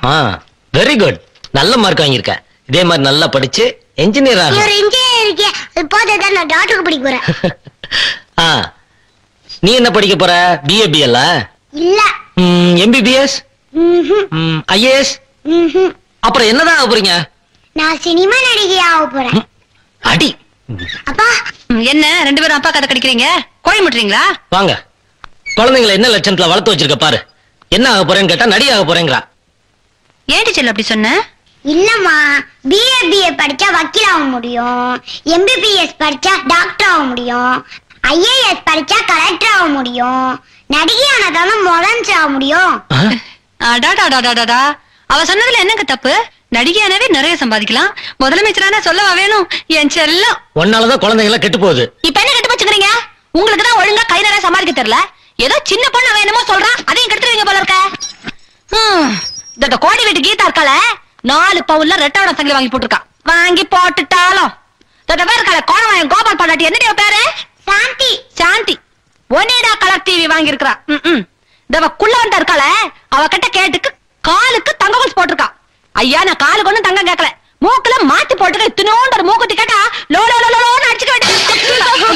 ஆ very good நல்ல mark வாங்கியிருக்க இதே மாதிரி நல்லா படிச்சு என்ஜினியர் நீ ஆகும் ஒரு இன்ஜினியர் இருக்கே அது போதான் நான் டாக்டருக்கு படிக்க போறேன் ஆ நீ என்ன படிக்க போற பிஏ பிஎல்ல இல்ல எம்பிபிஎஸ் ம்ஹும். ஐஏஎஸ் ம்ஹும். அப்புறம் என்னதான் ஆக போறீங்க நான் சினிமா நடிகை ஆக போறேன் அடி அப்பா ம், என்ன ரெண்டு பேரும் அப்பா கதை கடிக்கிறீங்க கோழி முட்டுறீங்களா வாங்க குழந்தைங்களை என்ன லட்சணத்துல வளர்த்து வச்சிருக்க பாரு என்ன ஆக போறேன்னு கேட்டா நடி ஆக போறேங்கிறா ஏன் டீச்சர் அப்படி சொன்ன இல்லம்மா பிஏ பிஏ படிச்சா வக்கீல் ஆக முடியும் எம்பிபிஎஸ் படிச்சா டாக்டர் ஆக முடியும் ஐஏஎஸ் படிச்சா கலெக்டர் ஆக முடியும் நடிகை ஆனதாலும் முதலமைச்சு ஆக முடியும் ஆ? அடாடாடாடாடா அவ சொன்னதுல என்னங்க தப்பு நடிகையானவே நிறைய சம்பாதிக்கலாம் முதலமைச்சரான சொல்லவா வேணும் என் செல்லம் உன்னாலதான் குழந்தைங்க கெட்டு போகுது இப்ப என்ன கெட்டு வச்சுக்கிறீங்க உங்களுக்கு தான் ஒழுங்கா கை நிறைய சம்பாதிக்க தெரியல ஏதோ சின்ன பொண்ணு அவன் என்னமோ சொல்றான் அதையும் கெடுத்துருவீங்க போல இருக்க ஹம், இந்த கோடி வீட்டு கீதா இருக்கால நாலு பவுன்ல ரெட்டோட சங்கிலி வாங்கி போட்டிருக்கா வாங்கி போட்டுட்டாலும் இந்த பேர் இருக்கால கோணவாயன் கோபால் பாண்டாட்டி என்னடி அவ பேரு Shanti Shanti Onida colour TV வாங்கி இருக்கிறா இந்த குள்ளவன்ட்ட இருக்கால அவ கிட்ட கேட்டுக்கு காலுக்கு தங்க கொலுசு போட்டிருக்கா ஐயா நான் காலுக்கு ஒண்ணும் தங்கம் கேட்கல மூக்குல மாத்தி போட்டுக்க இத்தனோண்டு ஒரு மூக்குத்தி கேட்டா லோ லோ லோ லோன்னு அடிச்சுக்க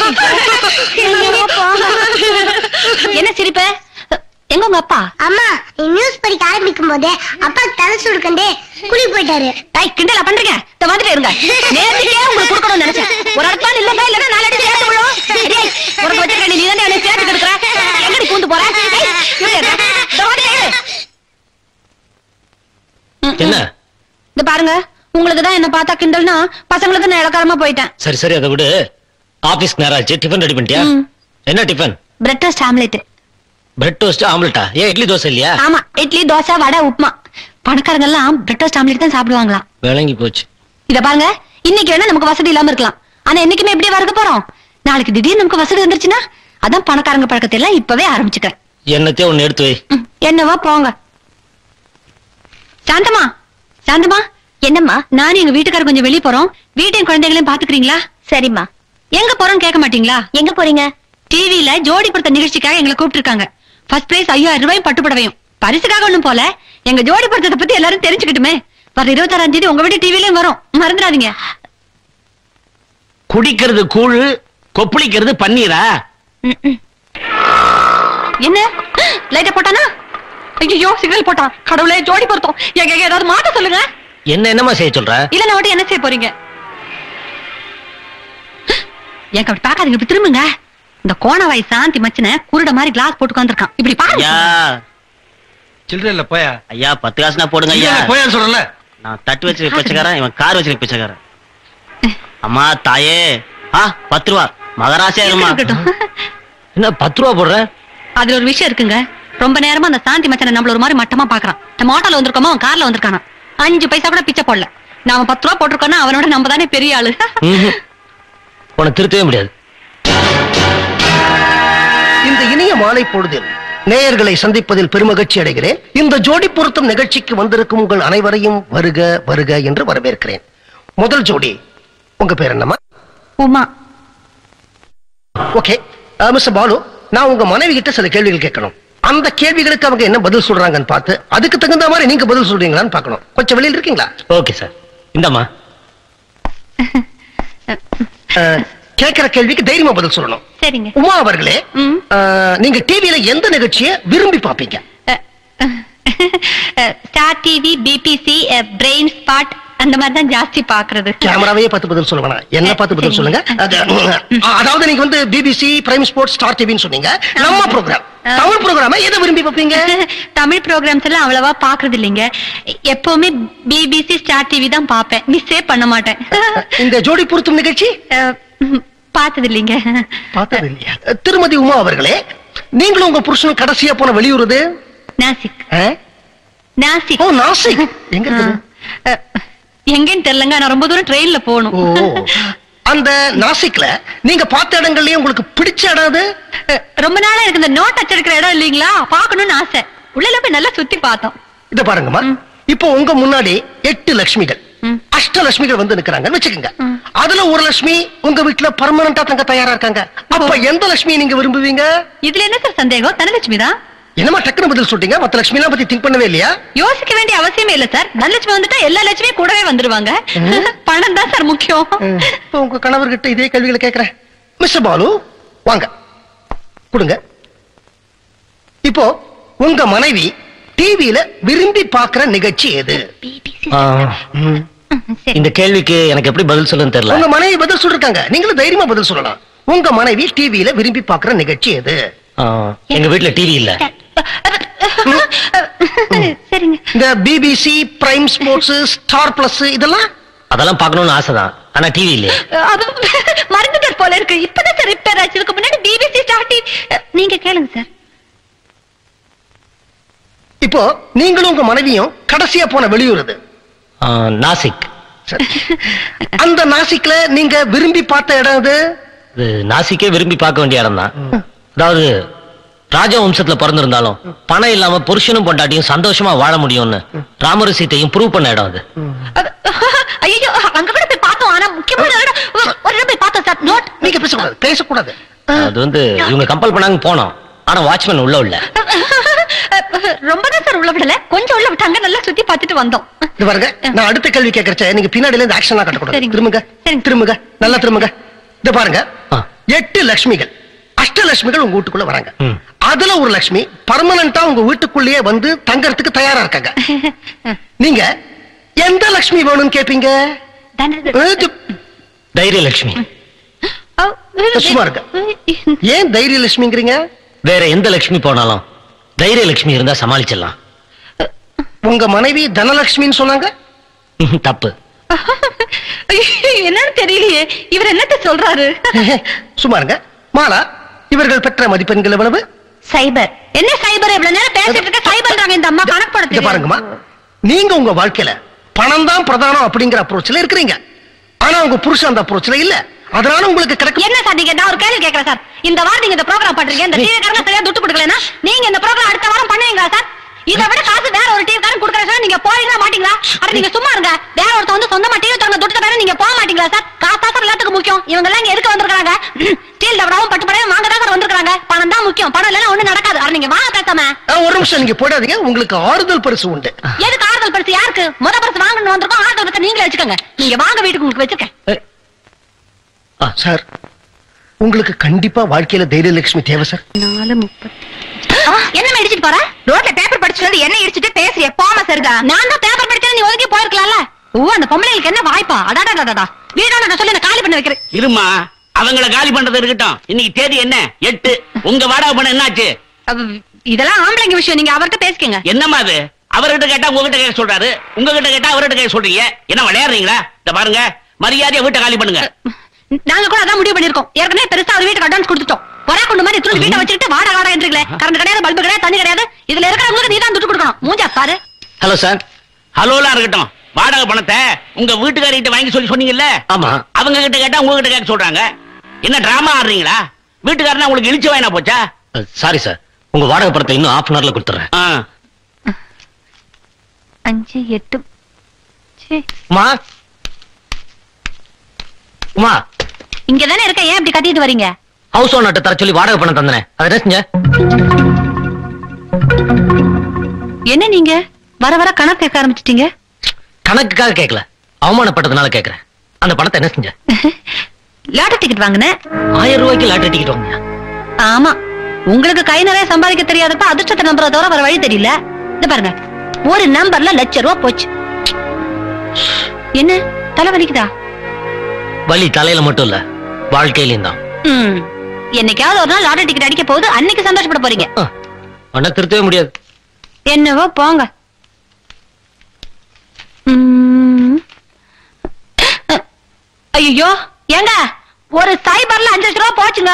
வேண்டியது என்ன சிரிப்பு எங்க உங்க அப்பா அம்மா நீ நியூஸ் படிக்க ஆரம்பிக்கும் போதே அப்பா தலை சுடுக்கண்டே குழி போயிட்டாரு டேய் கிண்டலா பண்றீங்க இந்த வந்துட்டு இருங்க நேர்த்திக்கே உங்களுக்கு கொடுக்கணும்னு நினைச்சேன் ஒரு இடத்துல இல்லங்க இல்லன்னா நாலு அடி சேர்த்து விழும் டேய் உனக்கு வச்சிருக்க நீ தானே என்ன சேர்த்து கொடுக்குற எங்கடி கூந்து போற டேய், இரு, இரு. இந்த வந்துட்டு இரு. ம், ம். என்ன இந்த பாருங்க உங்களுக்கு தான் என்ன பார்த்தா கிண்டல்னா பசங்களுக்கு நான் இலக்காரமா போயிட்டேன் சரி சரி அதை விடு ஆபீஸ்க்கு நேரம் ஆச்சு டிஃபன் ரெடி பண்ணிட்டியா ம். என்ன tiffin bread toast omelette bread toast ஆம்லெட்டா ஏன் இட்லி தோசை இல்லையா ஆமா இட்லி தோசை வடை உப்புமா பணக்காரங்க எல்லாம் பிரெட் டோஸ்ட் ஆம்லெட் தான் சாப்பிடுவாங்களாம் விளங்கி போச்சு இத பாருங்க இன்னைக்கு வேணா நமக்கு வசதி இல்லாம இருக்கலாம் ஆனா என்னைக்குமே எப்படியே இருக்க போறோம் நாளைக்கு திடீர்னு நமக்கு வசதி வந்துருச்சுன்னா அதான் பணக்காரங்க பழக்கத்தை எல்லாம் இப்பவே ஆரம்பிச்சுக்கிறேன் என்னத்தையும் ஒண்ணு எடுத்து வை ம், என்னவா போங்க சாந்தமா சாந்தமா என்னம்மா நானும் எங்க வீட்டுக்காரர் கொஞ்சம் வெளிய போறோம் வீட்டையும் குழந்தைகளையும் பாத்துக்கிறீங்களா சரிம்மா எங்க போறோம் கேட்க மாட்டீங்களா எங்க போறீங்க டிவில ஜோடி பொருத்த நிகழ்ச்சிக்காக எங்களை கூப்பிட்டு ஃபர்ஸ்ட் பிரைஸ் ஐயாயிரம் ரூபாயும் பட்டுப்படவையும் பரிசுக்காக ஒண்ணும் போல எங்க ஜோடி பொருத்தத்தை பத்தி எல்லாரும் தெரிஞ்சுக்கிட்டுமே வர இருபத்தாறாம் தேதி உங்க வீட்டு டிவிலயும் வரும் மறந்துடாதீங்க குடிக்கிறது கூழ் கொப்பளிக்கிறது பன்னீரா ம், ம். என்ன லைட்ட போட்டானா ஐயோ சிக்னல் போட்டான் கடவுளே ஜோடி பொருத்தம் எங்க எங்க ஏதாவது மாத்த சொல்லுங்க என்ன என்னமா செய்ய சொல்ற இல்ல நான் மட்டும் என்ன செய்ய போறீங்க ஏன் அப்படி பாக்காதீங்க இப்படி திரும்புங்க இந்த கோணவாய் சாந்தி மச்சின குருட மாதிரி கிளாஸ் போட்டு உட்காந்துருக்கான் இப்படி பாருங்க ஐயா சில்லற இல்ல போயா ஐயா பத்து காசுனா போடுங்க ஐயா போயான்னு சொல்றல நான் தட்டு வச்சிருக்க பிச்சைக்காரன் இவன் கார் வச்சிருக்க பிச்சைக்காரன் அம்மா தாயே ஆ பத்து ரூபா மகராசியா இருமா இருக்கட்டும். என்ன பத்து ரூபா போடுற அதுல ஒரு விஷயம் இருக்குங்க ரொம்ப நேரமா அந்த சாந்தி மச்சனை நம்மள ஒரு மாதிரி மட்டமா பாக்குறான் நம்ம ஆட்டோல வந்திருக்கோமோ அவன் கார்ல வந்திருக்கானா அஞ்சு பைசா கூட பிச்சை போடல நாம பத்து ரூபா போட்டிருக்கோம்னா அவனோட நம்ம தானே பெரிய ஆளு ம்ஹும். உன்னை திருத்தவே முடியாது இந்த இனிய மாலை பொழுதில் நேயர்களை சந்திப்பதில் பெருமகிழ்ச்சி அடைகிறேன் இந்த ஜோடி பொருத்தம் நிகழ்ச்சிக்கு வந்திருக்கும் உங்கள் அனைவரையும் வருக வருக என்று வரவேற்கிறேன் முதல் ஜோடி உங்க பேர் என்னம்மா உமா ஓகே மிஸ்டர் பாலு நான் உங்க மனைவி கிட்ட சில கேள்விகள் கேட்கணும் அந்த கேள்விகளுக்கு அவங்க என்ன பதில் சொல்றாங்கன்னு பார்த்து அதுக்கு தகுந்த மாதிரி நீங்க பதில் சொல்றீங்களான்னு பார்க்கணும் கொஞ்சம் வெளியில் இருக்கீங்களா ஓகே சார் இந்தம்மா அஹ், கேட்கிற கேள்விக்கு தைரியமா பதில் சொல்லணும் சரிங்க உமா அவர்களே ம். அஹ், நீங்க டிவியில எந்த நிகழ்ச்சியை விரும்பி பார்ப்பீங்க Star TV BBC brain spot அந்த மாதிரி தான் ஜாஸ்தி பாக்குறது கேமராவையே பார்த்து பதில் சொல்ல வேணாம் என்ன பார்த்து பதில் சொல்லுங்க அது- அதாவது நீங்க வந்து பிபிசி பிரைம் ஸ்போர்ட்ஸ் ஸ்டார் டிவின்னு சொன்னீங்க நம்ம ப்ரோக்ராம் தமிழ் ப்ரோக்ராம எதை விரும்பி பார்ப்பீங்க தமிழ் ப்ரோக்ராம்ஸ் எல்லாம் அவ்வளவா பாக்குறது இல்லைங்க எப்பவுமே பிபிசி ஸ்டார் டிவி தான் பாப்பேன் மிஸ்ஸே பண்ண மாட்டேன் இந்த ஜோடி பொருத்தும் நிகழ்ச்சி அஹ், ம், பார்த்தது இல்லைங்க பார்த்தது இல்லையா திருமதி உமா அவர்களே நீங்களும் உங்க புருஷனும் கடைசியா போன வெளியூர் இது நாசிக் ஆ? நாசிக் ஓ நாசிக் எங்க இருக்குது? அஹ், எங்கன்னு தெரியலங்க நான் ரொம்ப தூரம் ட்ரெயின்ல போகணும் ஓ அந்த நாசிக்ல நீங்க பார்த்த இடங்கள்லயே உங்களுக்கு பிடிச்ச இடம் அது அஹ், ரொம்ப நாளா எனக்கு இந்த நோட் அச்சடிக்கிற இடம் இல்லைங்களா பார்க்கணும்னு ஆசை உள்ள போய் நல்லா சுத்தி பார்த்தோம் இத பாருங்கம்மா இப்போ உங்க முன்னாடி எட்டு லட்சுமிகள் ம். அஷ்டலட்சுமிகள் வந்து நிக்கிறாங்கன்னு வச்சுக்கோங்க அதுல ஒரு லட்சுமி உங்க வீட்டுல பர்மனண்டா தங்க தயாரா இருக்காங்க அப்ப எந்த லட்சுமியை நீங்க விரும்புவீங்க இதுல என்ன சார் சந்தேகம் தனலட்சுமி தான் என்னமா டக்குனு பதில் சொல்லிட்டீங்க மத்த லட்சுமி எல்லாம் பத்தி திங்க் பண்ணவே இல்லையா யோசிக்க வேண்டிய அவசியமே இல்ல சார் தனலட்சுமி வந்துட்டா எல்லா லட்சுமியும் கூடவே வந்துருவாங்க பணம் தான் சார் முக்கியம் இப்ப உங்க கணவர்கிட்ட இதே கேள்விகளை கேட்கிறேன் மிஸ்டர் பாலு வாங்க கொடுங்க இப்போ உங்க மனைவி டிவியில விரும்பி பார்க்கிற நிகழ்ச்சி எது ஆ, ம். சரி இந்த கேள்விக்கு எனக்கு எப்படி பதில் சொல்லுன்னு தெரியல உங்க மனைவி பதில் சொல்லிருக்காங்க நீங்களும் தைரியமா பதில் சொல்லலாம் உங்க மனைவி டிவியில விரும்பி பார்க்கிற நிகழ்ச்சி எது ஆ, எங்க வீட்டுல டிவி இல்ல சரிங்க இந்த BBC Prime Sports Star Plus இதெல்லாம் அதெல்லாம் பார்க்கணும்னு ஆசைதான் ஆனா டிவி இல்லையே அது மறந்துட்டார் போல இருக்கு இப்பதான் சார் ரிப்பேர் ஆச்சு இதுக்கு முன்னாடி பிபிசி ஸ்டார்ட் நீங்க கேளுங்க சார் இப்போ நீங்களும் உங்க மனைவியும் கடைசியா போன வெளியூர் அது ஆ, நாசிக் சரி. அந்த நாசிக்ல நீங்க விரும்பி பார்த்த இடம் அது இது நாசிக்கே விரும்பி பார்க்க வேண்டிய இடம் தான் அதாவது ராஜவம்சத்துல பிறந்திருந்தாலும் பணம் இல்லாம புருஷனும் பொண்டாட்டியும் சந்தோஷமா வாழ முடியும்னு ராமரு சீத்தையும் ப்ரூவ் பண்ண இடம் அது ஐயோ அங்க கூட போய் பார்த்தோம் ஆனா முக்கியமான இடம் ஒரு இடம் போய் பார்த்தோம் சார் நோட் நீங்க பேசக்கூடாது பேசக்கூடாது அது வந்து இவங்க கம்பல் பண்ணாங்க போனோம் ஆனா வாட்ச்மேன் உள்ள இல்ல ரொம்ப தான் சார் உள்ள விடல கொஞ்சம் உள்ள விட்டாங்க நல்லா சுத்தி பார்த்துட்டு வந்தோம் இது பாருங்க நான் அடுத்த கேள்வி கேட்கறச்ச நீங்க பின்னாடில இருந்து ஆக்ஷன்லாம் கட்டக்கூடாது சரிங்க. திரும்புங்க சரிங்க. திரும்புங்க நல்லா திரும்புங்க இது பாருங்க ஆ. எட்டு லட்சுமிகள் அஷ்டலட்சுமிகள் உங்க வீட்டுக்குள்ள வராங்க ம். அதுல ஒரு லட்சுமி பர்மனண்டா உங்க வீட்டுக்குள்ளேயே வந்து தங்கறதுக்கு தயாரா இருக்காங்க நீங்க எந்த லட்சுமி வேணும்னு கேப்பீங்க இது- தைரியலட்சுமி சும்மா இருங்க. ஏன் தைரிய லட்சுமிங்கிறீங்க வேற எந்த லட்சுமி போனாலும் தைரியலட்சுமி இருந்தா சமாளிச்சிடலாம் உங்க மனைவி தனலட்சுமின்னு சொன்னாங்க தப்பு என்னன்னு தெரியலையே இவர் என்னத்த சொல்றாரு சும்மா இருங்க மாலா இவர்கள் பெற்ற மதிப்பெண்கள் எவ்வளவு சைபர் என்ன சைபர் இவ்வளவு நேரம் பேசிட்டு இருக்க சைபர்ன்றாங்க இந்த அம்மா கணக்கு போட இத தெரியாது. பாருங்கம்மா நீங்க உங்க வாழ்க்கையில பணம் தான் பிரதானம் அப்படிங்கிற அப்ரோச்ல இருக்கிறீங்க ஆனா உங்க புருஷன் அந்த அப்ரோச்ல இல்ல அதனால உங்களுக்கு கிடைக்கும் என்ன சார் நீங்க நான் ஒரு கேள்வி கேக்குறேன் சார் இந்த வாரம் நீங்க இந்த ப்ரோக்ராம் பண்றீங்க இந்த டிவி காரங்க சரியா துட்டு கொடுக்கலனா நீங்க இந்த ப்ரோக்ராம் அடுத்த வாரம் பண்ணுவீங்களா சார் இதை விட காசு வேற ஒரு டிவி காரன் கொடுக்கற சார் நீங்க போறீங்களா மாட்டீங்களா அட நீங்க சும்மா இருங்க வேற ஒருத்தர் வந்து சொந்தமா டிவி தரங்க துட்டு தரேன் நீங்க போக மாட்டீங்களா சார் காசு தான் சார் எல்லாத்துக்கும் முக்கியம் இவங்க எல்லாம் இங்க எதுக்கு வந்திருக்காங்க ஸ்டீல் டபராவும் பட்டு படையும் வாங்க தான் சார் வந்திருக்காங்க பணம் தான் முக்கியம் பணம் இல்லைன்னா ஒண்ணும் நடக்காது அட நீங்க வாங்க பேசாம ஆ, ஒரு நிமிஷம் நீங்க போயிடாதீங்க உங்களுக்கு ஆறுதல் பரிசு உண்டு எதுக்கு ஆறுதல் பரிசு யாருக்கு முத பரிசு வாங்கணும் வந்திருக்கோம் ஆறுதல் பரிசு நீங்களே வச்சுக்கோங்க நீங்க வாங்க வீட்டுக்கு உங்களுக்கு வச்சிருக்கேன் சார் உங்களுக்கு கண்டிப்பா வாழ்க்கையில தைரியலட்சுமி தேவை சார் நாலு முப்பத்தி என்ன இடிச்சிட்டு போற ரோட்ல பேப்பர் படிச்சுட்டு வந்து என்ன இடிச்சிட்டு பேசுறிய போம சரிதா நான் தான் பேப்பர் படிச்சது நீ ஒதுங்கி போயிருக்கலாம்ல ஓ அந்த பொம்பளைகளுக்கு என்ன வாய்ப்பா அடாடாடாடா வீடோட நான் சொல்லி நான் காலி பண்ண வைக்கிறேன் இருமா அவங்கள காலி பண்றது இருக்கட்டும் இன்னைக்கு தேதி என்ன எட்டு உங்க வாடகை பணம் என்னாச்சு அவ- இதெல்லாம் ஆம்பளைங்க விஷயம் நீங்க அவர்கிட்ட பேசிக்கங்க என்னம்மா அது அவர்கிட்ட கேட்டா உங்ககிட்ட கேட்க சொல்றாரு உங்ககிட்ட கேட்டா அவர்கிட்ட கேட்க சொல்றீங்க என்ன விளையாடுறீங்களா இந்த பாருங்க மரியாதையா வீட்டை காலி பண்ணுங்க நாங்க கூட அதான் முடிவு பண்ணிருக்கோம் ஏற்கனவே பெருசா ஒரு வீட்டுக்கு அட்வான்ஸ் கொடுத்துட்டோம் ஒரே கொண்டு மாதிரி துணி வீட்டை வச்சுட்டு வாடகை வாடகை என்றீங்களே கரண்ட் கிடையாது பல்பு கிடையாது தண்ணி கிடையாது இதுல இருக்கிறவங்களுக்கு நீ தான் துட்டு கொடுக்கணும் மூஞ்சா பாரு ஹலோ சார் ஹலோலாம் இருக்கட்டும் வாடகை பணத்தை உங்க வீட்டுக்காரிட்ட வாங்கி சொல்லி சொன்னீங்கல்ல ஆமா அவங்க கிட்ட கேட்டா உங்ககிட்ட கேட்க சொல்றாங்க என்ன டிராமா ஆடுறீங்களா வீட்டுக்காரனா உங்களுக்கு இழிச்சு வாயினா போச்சா சாரி சார் உங்க வாடகை படத்தை இன்னும் half அன் ஹவர்ல கொடுத்துறேன் ஆ. அஞ்சு எட்டு சே உமா உமா இங்க தானே இருக்க ஏன் இப்படி கத்திட்டு வரீங்க ஹவுஸ் ஓனர்ட்ட தர சொல்லி வாடகை பணம் தந்தனே அதை என்ன செஞ்ச என்ன நீங்க வர வர கணக்கு கேட்க ஆரம்பிச்சிட்டீங்க கணக்குக்காக கேட்கல அவமானப்பட்டதுனால கேக்குறேன் அந்த பணத்தை என்ன செஞ்ச லாட்டரி டிக்கெட் வாங்கினேன் ஆயிரம் ரூபாய்க்கு லாட்டரி டிக்கெட் வாங்கியா ஆமா உங்களுக்கு கை நிறைய சம்பாதிக்க தெரியாதப்ப அதிர்ஷ்டத்தை நம்புறத தவிர வேற வழி தெரியல இந்த பாருங்க ஒரு நம்பர்ல லட்ச ரூபா போச்சு என்ன தலை வலிக்குதா வலி தலையில மட்டும் இல்ல வாழ்க்கையிலயும் தான் ம் என்னைக்காவது ஒரு நாள் லாட்டரி டிக்கெட் அடிக்க போகுது அன்னைக்கு சந்தோஷப்பட போறீங்க உன்னை திருத்தவே முடியாது என்னவோ போங்க ஐயோ ஏங்க ஒரு சைபர்ல அஞ்சு லட்ச ரூபா போச்சுங்க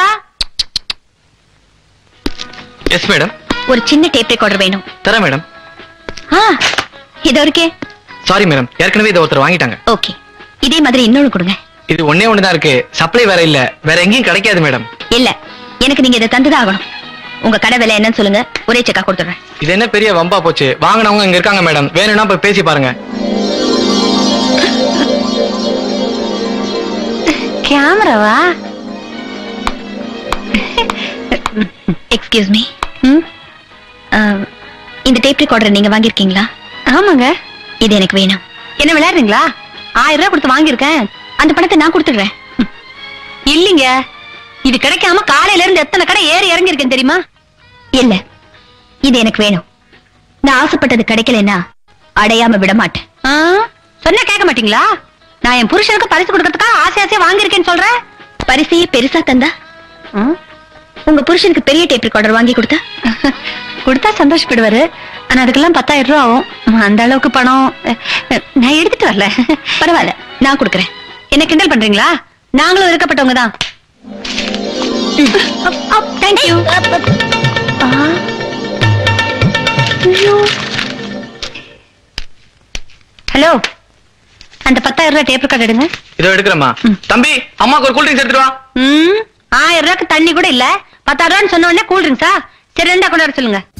எஸ் மேடம் ஒரு சின்ன டேப் ரெக்கார்டர் வேணும் தரேன் மேடம் ஆ இது இருக்கே சாரி மேடம் ஏற்கனவே இதை ஒருத்தர் வாங்கிட்டாங்க ஓகே இதே மாதிரி இன்னொன்னு கொடுங்க இது ஒண்ணே ஒண்ணுதான் இருக்கு சப்ளை வேற இல்ல வேற எங்கேயும் கிடைக்காது மேடம் இல்ல எனக்கு நீங்க இதை தந்துதான் ஆகணும் உங்க கடை விலை என்னன்னு சொல்லுங்க ஒரே செக்கா கொடுத்துறேன் இது என்ன பெரிய வம்பா போச்சு வாங்கினவங்க இங்க இருக்காங்க மேடம் வேணும்னா போய் பேசி பாருங்க கேமராவா எக்ஸ்கியூஸ் மீ இந்த டேப் ரெக்கார்டர் நீங்க வாங்கியிருக்கீங்களா ஆமாங்க இது எனக்கு வேணும் என்ன விளையாடுறீங்களா ஆயிரம் ரூபாய் கொடுத்து வாங்கியிருக்கேன் அந்த பணத்தை நான் கொடுத்துடுறேன் இல்லைங்க இது கிடைக்காம காலையில இருந்து எத்தனை கடை ஏறி இறங்கி இருக்கேன் தெரியுமா இல்ல இது எனக்கு வேணும் நான் ஆசைப்பட்டது கிடைக்கலன்னா அடையாம விட மாட்டேன் சொன்னா கேட்க மாட்டீங்களா நான் என் புருஷனுக்கு பரிசு கொடுக்கறதுக்காக ஆசை ஆசையா வாங்கியிருக்கேன்னு சொல்றேன் பரிசையே பெருசா தந்தா உங்க புருஷனுக்கு பெரிய டேப் ரெக்கார்டர் வாங்கி கொடுத்தா கொடுத்தா சந்தோஷப்படுவாரு ஆனா அதுக்கெல்லாம் பத்தாயிரம் ரூபா ஆகும் அந்த அளவுக்கு பணம் அஹ், அஹ், நான் எடுத்துட்டு வரல பரவாயில்ல நான் கொடுக்குறேன் என்ன கிண்டல் பண்றீங்களா நாங்களும் இருக்கப்பட்டவங்க தான் தேங்க்யூ ஹலோ அந்த பத்தாயிரம் ரூபாய் டேப் ரெக்கார்ட் எடுங்க இதோ எடுக்கிறேம்மா தம்பி அம்மாக்கு ஒரு கூல்ட்ரிங்க்ஸ் எடுத்துட்டு வா ம் ஆயிரம் ரூபாய்க்கு தண்ணி கூட இல்ல பத்தாயிரம் ரூபான்னு சொன்ன உடனே கூல் ட்ரிங்க்ஸா சரி ரெண்டா கொண்டு வர சொல்லுங்க